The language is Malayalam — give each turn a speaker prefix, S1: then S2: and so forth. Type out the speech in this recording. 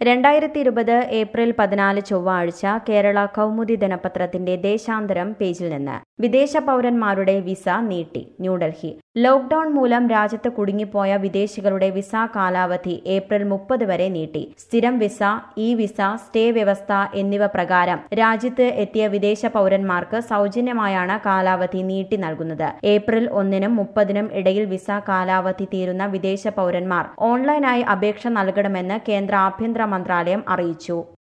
S1: രണ്ടായിരത്തി ഇരുപത് ഏപ്രിൽ പതിനാല് ചൊവ്വാഴ്ച കേരള കൗമുദി ദിനപത്രത്തിന്റെ ദേശാന്തരം പേജിൽ നിന്ന് വിദേശ പൗരന്മാരുടെ വിസ നീട്ടി ന്യൂഡൽഹി ലോക്ഡൌൺ മൂലം രാജ്യത്ത് കുടുങ്ങിപ്പോയ വിദേശികളുടെ വിസ കാലാവധി ഏപ്രിൽ മുപ്പത് വരെ നീട്ടി സ്ഥിരം വിസ ഇ വിസ സ്റ്റേ വ്യവസ്ഥ എന്നിവ പ്രകാരം രാജ്യത്ത് എത്തിയ വിദേശ പൗരന്മാർക്ക് സൗജന്യമായാണ് കാലാവധി നീട്ടി നൽകുന്നത് ഏപ്രിൽ ഒന്നിനും മുപ്പതിനും ഇടയിൽ വിസ കാലാവധി തീരുന്ന വിദേശ പൗരന്മാർ ഓൺലൈനായി അപേക്ഷ നൽകണമെന്ന് കേന്ദ്ര ആഭ്യന്തര മന്ത്രാലയം അറിയിച്ചു